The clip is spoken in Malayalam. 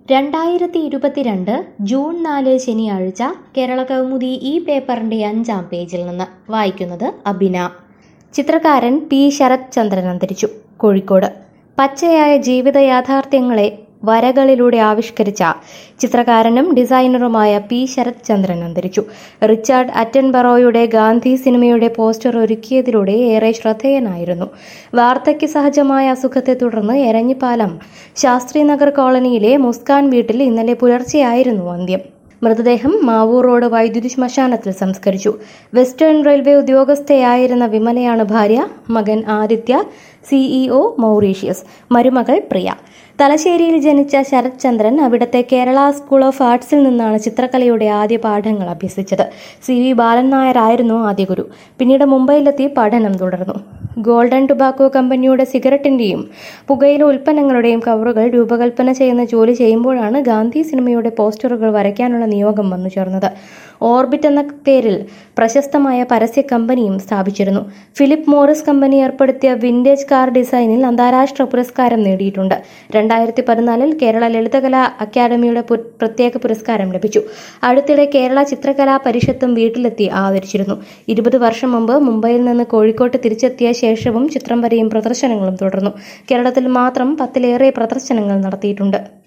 രണ്ടായിരത്തി ഇരുപത്തിരണ്ട് ജൂൺ നാല് ശനിയാഴ്ച കേരള കൗമുദി ഈ പേപ്പറിന്റെ അഞ്ചാം പേജിൽ നിന്ന് വായിക്കുന്നത് അബിന ചിത്രകാരൻ പി ശരത് ചന്ദ്രൻ അന്തരിച്ചു കോഴിക്കോട് പച്ചയായ ജീവിത യാഥാർത്ഥ്യങ്ങളെ വരകളിലൂടെ ആവിഷ്കരിച്ച ചിത്രകാരനും ഡിസൈനറുമായ പി ശരത് ചന്ദ്രൻ അന്തരിച്ചു റിച്ചാർഡ് അറ്റൻബറോയുടെ ഗാന്ധി സിനിമയുടെ പോസ്റ്റർ ഒരുക്കിയതിലൂടെ ഏറെ ശ്രദ്ധേയനായിരുന്നു വാർദ്ധക്യ സഹജമായ അസുഖത്തെ തുടർന്ന് എരഞ്ഞിപ്പാലം ശാസ്ത്രിനഗർ കോളനിയിലെ മുസ്കാൻ വീട്ടിൽ ഇന്നലെ പുലർച്ചെയായിരുന്നു അന്ത്യം മൃതദേഹം മാവൂർ റോഡ് വൈദ്യുതി ശ്മശാനത്തിൽ സംസ്കരിച്ചു വെസ്റ്റേൺ റെയിൽവേ ഉദ്യോഗസ്ഥയായിരുന്ന വിമലയാണ് ഭാര്യ മകൻ ആദിത്യ സിഇഒ മൗറീഷ്യസ് മരുമകൾ പ്രിയ തലശ്ശേരിയിൽ ജനിച്ച ശരത് ചന്ദ്രൻ അവിടുത്തെ കേരള സ്കൂൾ ഓഫ് ആർട്സിൽ നിന്നാണ് ചിത്രകലയുടെ ആദ്യ പാഠങ്ങൾ അഭ്യസിച്ചത് സി വി ബാലൻ നായരായിരുന്നു ആദ്യ ഗുരു പിന്നീട് മുംബൈയിലെത്തി പഠനം തുടർന്നു ഗോൾഡൻ ടുബാക്കോ കമ്പനിയുടെ സിഗരറ്റിന്റെയും പുകയില ഉൽപ്പന്നങ്ങളുടെയും കവറുകൾ രൂപകൽപ്പന ചെയ്യുന്ന ജോലി ചെയ്യുമ്പോഴാണ് ഗാന്ധി സിനിമയുടെ പോസ്റ്ററുകൾ വരയ്ക്കാനുള്ള നിയോഗം വന്നു ചേർന്നത് ഓർബിറ്റ് എന്ന പേരിൽ പ്രശസ്തമായ പരസ്യ കമ്പനിയും സ്ഥാപിച്ചിരുന്നു ഫിലിപ്പ് മോറിസ് കമ്പനി ഏർപ്പെടുത്തിയ വിന്റേജ് കാർ ഡിസൈനിൽ അന്താരാഷ്ട്ര പുരസ്കാരം നേടിയിട്ടുണ്ട് രണ്ടായിരത്തി പതിനാലിൽ കേരള ലളിതകലാ അക്കാദമിയുടെ പു- പ്രത്യേക പുരസ്കാരം ലഭിച്ചു അടുത്തിടെ കേരള ചിത്രകലാ പരിഷത്തും വീട്ടിലെത്തി ആദരിച്ചിരുന്നു ഇരുപത് വർഷം മുമ്പ് മുംബൈയിൽ നിന്ന് കോഴിക്കോട്ട് തിരിച്ചെത്തിയ ശേഷവും ചിത്രം വരെയും പ്രദർശനങ്ങളും തുടർന്നു കേരളത്തിൽ മാത്രം പത്തിലേറെ പ്രദർശനങ്ങൾ നടത്തിയിട്ടുണ്ട്